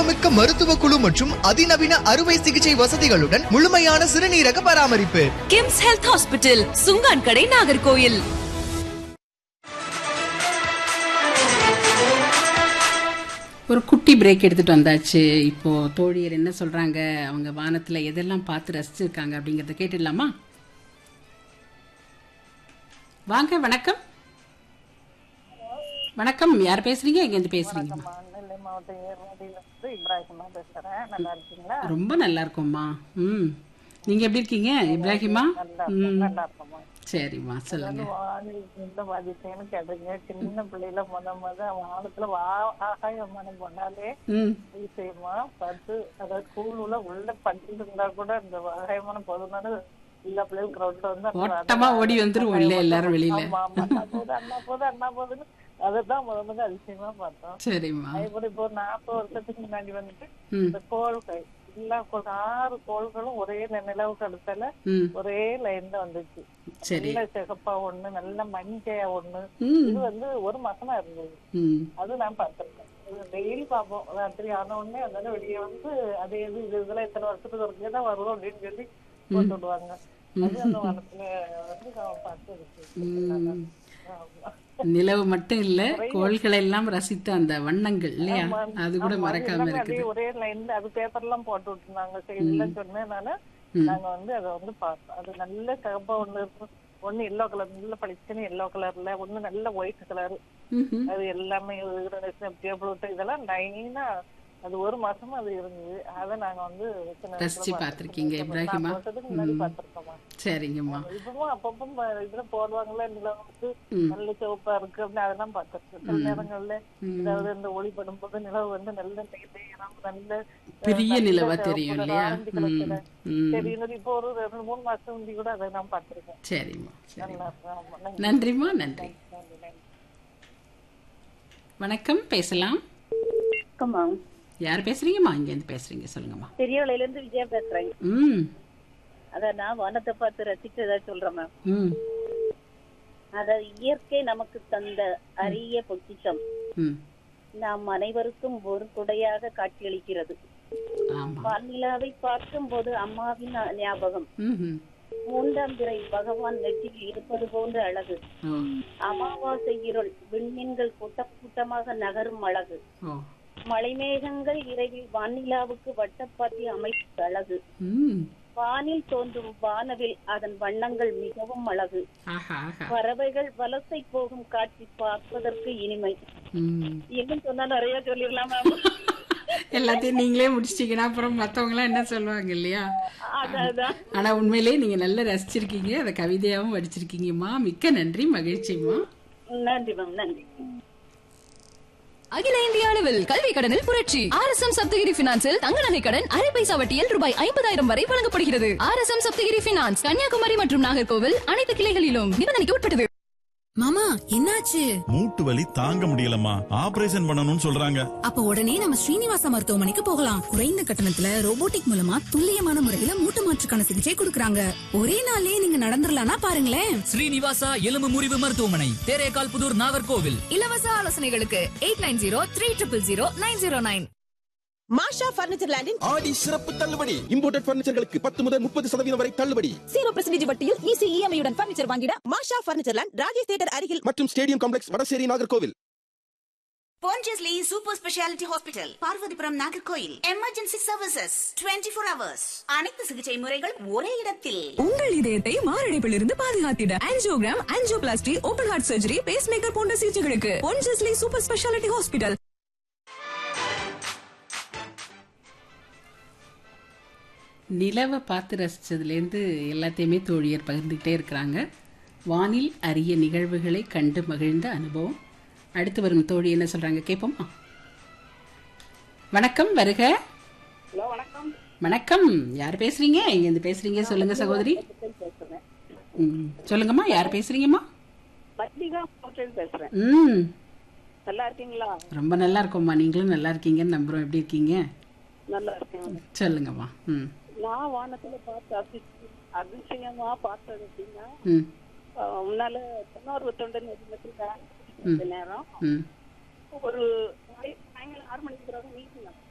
அனுபவமிக்க மருத்துவ குழு மற்றும் அதிநவீன அறுவை சிகிச்சை வசதிகளுடன் முழுமையான சிறுநீரக பராமரிப்பு கிம்ஸ் ஹெல்த் ஹாஸ்பிட்டல் சுங்கான் கடை நாகர்கோயில் ஒரு குட்டி பிரேக் எடுத்துட்டு வந்தாச்சு இப்போ தோழியர் என்ன சொல்றாங்க அவங்க வானத்துல எதெல்லாம் பார்த்து ரசிச்சிருக்காங்க அப்படிங்கறத கேட்டுடலாமா வாங்க வணக்கம் வணக்கம் யார் பேசுறீங்க எங்க இருந்து பேசுறீங்கம்மா நெல்லை மாவட்டம் ஏர்வாடியில இருந்து இப்ராஹிமா பேசுறேன் நல்லா இருக்கீங்களா ரொம்ப நல்லா இருக்கோம்மா ம் நீங்க எப்படி இருக்கீங்க இப்ராஹிமா நல்லா ம் இருக்கும் நல்லா இருக்குமா சரிம்மா சொல்லுங்க வானில் இந்த பாதித்தேன்னு கேட்டுங்க சின்ன பிள்ளையில முத முத வானத்துல வா ஆகாயமான போனாலே ம் விஷயமா பார்த்து அதாவது ஸ்கூல்ல உள்ள படிச்சுட்டு இருந்தா கூட இந்த ஆகாயமான போதுனால எல்லா பிள்ளைகளும் கிரௌண்ட்ல வந்து அந்த- ஓட்டமா ஓடி வந்துருவோம் இல்ல எல்லாரும் வெளியில ஆமா ஆமா அண்ணா போகுது அண்ணா போகுது அண்ணா போகுதுன்னு அதைத்தான் முத முத அதிசயமா பார்த்தோம் சரிம்மா அதேபோல இப்போ ஒரு நாற்பது வருஷத்துக்கு முன்னாடி வந்துட்டு ம் இந்த கோள்கள் எல்லா கோள் ஆறு கோள்களும் ஒரே நி- நிலவுக்கு அடுத்தால ம் ஒரே லைன்ல வந்துச்சு சரி நல்ல சிகப்பா ஒண்ணு நல்ல மஞ்சையா ஒண்ணு ம் இது வந்து ஒரு மாசமா இருந்தது ம் அது நான் பார்த்திருக்கேன் டெய்லி பார்ப்போம் ராத்திரி ஆன உடனே அதனால வெளியே வந்து அதே இது இது இதெல்லாம் இத்தனை வருஷத்துக்கு ஒருக்கே தான் வரும் அப்படின்னு சொல்லி போட்டு விடுவாங்க அது அந்த வானத்துல வந்து நான் பார்த்து இருக்கு ம். நிலவு மட்டும் இல்ல கோள்களை எல்லாம் ரசித்த அந்த வண்ணங்கள் இல்லையா அது கூட மறக்காம எல்லாமே இருக்குது அப்படியே ஒரே லைன்ல அது பேப்பர் எல்லாம் போட்டு விட்டுருந்தாங்க செய்தியில சொன்னதுனால ம். நாங்க வந்து அதை வந்து பார்த்தோம் அது நல்ல சிகப்பா ஒண்ணு இருக்கும் ஒண்ணு எல்லோ கலர் நல்ல பளிச்சுன்னு எல்லோ கலர்ல ஒண்ணு நல்ல ஒயிட் கலர் ம்ஹும். அது எல்லாமே டேபிள் இதெல்லாம் லைனா அது ஒரு மாசமா அது இருந்தது அதை நாங்க வந்து சின்ன வயசுல ரசிச்சு பார்த்திருக்கீங்க பார்த்திருக்கோம். இப்ராஹிமா நாற்பது வருஷத்துக்கு முன்னாடி பார்த்திருக்கோமா சரிங்கம்மா இப்பவும் அப்பப்போ ப- இதுல போடுவாங்கல்ல நிலம் வந்து ம். நல்ல சிவப்பா இருக்கு அப்படின்னு அதெல்லாம் பார்த்திருக்கேன் சில நேரங்கள்ல ம். அதாவது இந்த ஒளிப்படும் போது நிலவு வந்து நல்ல நேரம் நல்ல பெரிய நல்ல நிலவா சிவப்பு தெரியும் color, இல்லையா ஆரஞ்சு ம் கலர்ல. ம் தெரியும் இப்போ ஒரு ரெண்டு மூணு மாசம் முந்தி கூட அதை நான் பார்த்திருக்கேன் சரிம்மா சரி நல்லா இருக்கு. ஆமா. நன்றி. நன்றிம்மா நன்றி நன்றி, நன்றி. வணக்கம் பேசலாம் வணக்கம்மா யார் பேசுறீங்கம்மா இங்க இருந்து பேசுறீங்க சொல்லுங்கம்மா பெரியவளையில இருந்து விஜயா பேசுறேன் ம் அத நான் வானத்தை பார்த்து ரசிச்சதா சொல்றேன் மேம் ம் அதாவது இயற்கை நமக்கு தந்த அரிய பொக்கிஷம் ம் நாம் அனைவருக்கும் ஒரு குடையாக காட்சியளிக்கிறது ஆமா வானிலாவை பார்க்கும் போது அம்மாவின் ஞாபகம் ம் மூன்றாம் பிறை பகவான் நெற்றியில் இருப்பது போன்ற அழகு ஓ அமாவாசை இருள் விண்மீன்கள் கூட்டம் கூட்டமாக நகரும் அழகு ஓ மலைமேகங்கள் இரவில் வானிலாவுக்கு வட்டப்பாத்தி அமைப்பு அழகு ம் வானில் தோன்றும் வானவில் அதன் வண்ணங்கள் மிகவும் அழகு ஆஹா ஆஹா பறவைகள் வலசை போகும் காட்சி பார்ப்பதற்கு இனிமை ம் இன்னும் சொன்னா நிறைய சொல்லிடலாம் மேம் எல்லாத்தையும் நீங்களே முடிச்சிட்டீங்கன்னா அப்புறம் மத்தவங்க எல்லாம் என்ன சொல்லுவாங்க இல்லையா அதான் ஆனா உண்மையிலேயே நீங்க நல்லா ரசிச்சிருக்கீங்க அதை கவிதையாவும் படிச்சிருக்கீங்கம்மா மிக்க நன்றி மகிழ்ச்சிம்மா நன்றி மேம் நன்றி அகில இந்திய அளவில் கல்வி கடனில் புரட்சி ஆர் எஸ் எம் சப்தகிரி பினான்சில் தங்க நகை கடன் அரை பைசா வட்டியில் ரூபாய் ஐம்பதாயிரம் வரை வழங்கப்படுகிறது R S M Saptagiri finance Kanyakumari மற்றும் நாகர்கோவில் அனைத்து கிளைகளிலும் நிபந்தனைக்கு உட்பட்டது மாமா என்னாச்சு மூட்டு வலி தாங்க முடியலம்மா ஆபரேஷன் பண்ணணும்னு சொல்றாங்க அப்ப உடனே நம்ம ஸ்ரீனிவாச மருத்துவமனைக்கு போகலாம் குறைந்த கட்டணத்துல ரோபோட்டிக் மூலமா துல்லியமான முறையில மூட்டு மாற்றுக்கான சிகிச்சை கொடுக்கறாங்க ஒரே நாள்லயே நீங்க நடந்துடலாம்னா பாருங்களேன் ஸ்ரீனிவாசா எலும்பு முறிவு மருத்துவமனை தேரேகால் புதூர் நாகர்கோவில் இலவச ஆலோசனைகளுக்கு eight nine zero three triple zero nine zero nine Masha furniture லேண்டின் ஆடி சிறப்பு தள்ளுபடி இம்போர்ட்டட் பர்னிச்சர்களுக்கு பத்து முதல் முப்பது சதவீதம் வரை தள்ளுபடி ஜீரோ பெர்சன்டேஜ் வட்டியில் ஈஸி இஎம்ஐ உடன் பர்னிச்சர் வாங்கிட Masha furniture land Rajesh theatre அருகில் மற்றும் stadium complex Vadasery Nagercoil Pondicherry super speciality hospital Parvathipuram Nagercoil emergency services 24 four hours அனைத்து சிகிச்சை முறைகள் ஒரே இடத்தில் உங்கள் இதயத்தை மாரடைப்பில் இருந்து பாதுகாத்திட angiogram angioplasty open heart surgery pacemaker போன்ற சிகிச்சைகளுக்கு பொன்ஜஸ்லி சூப்பர் ஸ்பெஷாலிட்டி ஹாஸ்பிட்டல் நிலவை பார்த்து ரசிச்சதுலேருந்து எல்லாத்தையுமே தோழியர் பகிர்ந்துக்கிட்டே இருக்கிறாங்க வானில் அரிய நிகழ்வுகளை கண்டு மகிழ்ந்த அனுபவம் அடுத்து வரும் தோழி என்ன சொல்றாங்க கேட்போமா வணக்கம் வருக ஹலோ வணக்கம் வணக்கம் யார் பேசுறீங்க இங்கேருந்து பேசுறீங்க சொல்லுங்க சகோதரி பேசுறேன் ம், சொல்லுங்கம்மா யார் பேசுறீங்கம்மா பத்ரிகா ஹோட்டல் பேசுறேன் ம் நல்லா இருக்கீங்களா ரொம்ப நல்லா இருக்கோம்மா நீங்களும் நல்லா இருக்கீங்கன்னு நம்புறோம் எப்படி இருக்கீங்க நல்லா இருக்கேன் சொல்லுங்கம்மா ம் நான் வானத்துல பார்த்து அதிசயம் அதிசயமா பார்த்தது அப்படின்னா ம் அஹ், முன்னால தொண்ணூறு தொண்டன் நேரம் ம். நேரம் ம் ஒரு சாயங்காலம் ஆறு மணிக்கு பிறகு மீட்டிங்